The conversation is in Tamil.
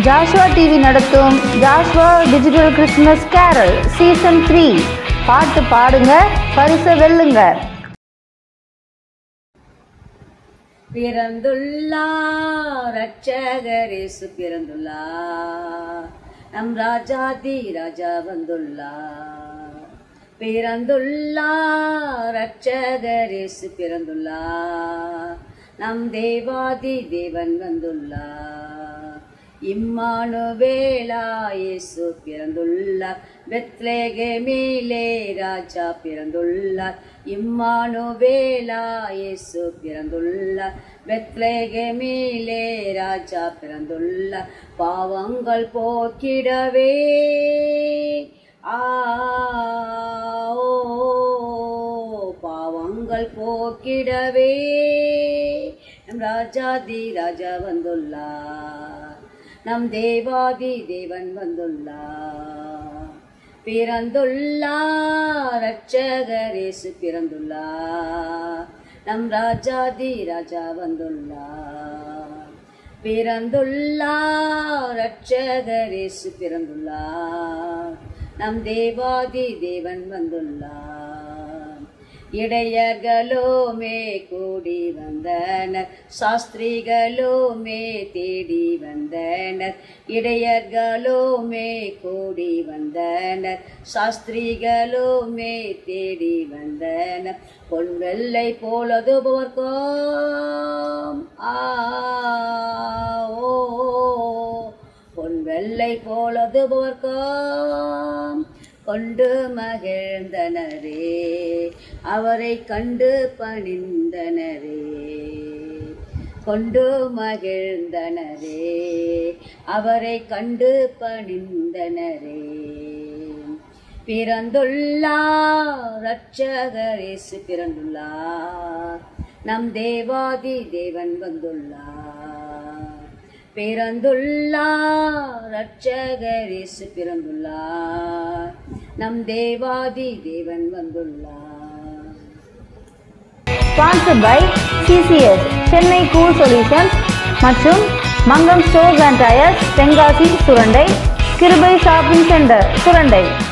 ஜாஷ்வா டிவி நடத்தும் Joshua digital Christmas carol season three பாட்டு பாடுங்க பரிசை வெல்லுங்க பிறந்துள்ளார் ரட்சகரேசு பிறந்துள்ளார் நம் ராஜாதி ராஜா வந்துள்ளார் பிறந்துள்ளார் ரட்சகரேசு பிறந்துள்ளார் நம் தேவாதி தேவன் வந்துள்ளார் இம்மானுவேலா இயேசு பிறந்துள்ளார் பெத்லேகேமிலே ராஜா பிறந்துள்ளார் இம்மானுவேலா இயேசு பிறந்துள்ளார் பெத்லேகேமிலே ராஜா பிறந்துள்ளார் பாவங்கள் போக்கிடவே ஆ ஓ, பாவங்கள் போக்கிடவே நம் ராஜாதி ராஜா வந்துள்ளார் நம் தேவாதி தேவன் வந்துள்ளார் பிறந்துள்ளார் ரட்சகரேசு பிறந்துள்ளார் நம் ராஜாதி ராஜா வந்துள்ளார் பிறந்துள்ளார் ரட்சகரேசு பிறந்துள்ளார் நம் தேவாதி தேவன் வந்துள்ளார் இடையர்களுமே கூடி வந்தனர் சாஸ்திரிகளுமே தேடி வந்தனர் இடையர்களுமே கூடி வந்தனர் சாஸ்திரிகளுமே தேடி வந்தனர் பொன் வெள்ளை போலது போர்க்கோம் ஆ ஓ பொன் வெள்ளை போலது போர்க்கோம் கொண்டு மகிழ்ந்தனரே அவரை கண்டு பணிந்தனரே கொண்டு மகிழ்ந்தனரே அவரை கண்டு பணிந்தனரே பிறந்துள்ளார் ரட்சகரேசு பிறந்துள்ளார் நம் தேவாதி தேவன் வந்துள்ளார் பிறந்துள்ளார் ரட்சகரேசு பிறந்துள்ளார் நம் தேவாதி தேவன் வந்துள்ளார் sponsored by CCS Chennai cool solutions மற்றும் Mangam stores and tyres Tenkasi Surandai Kirubai shopping centre Surandai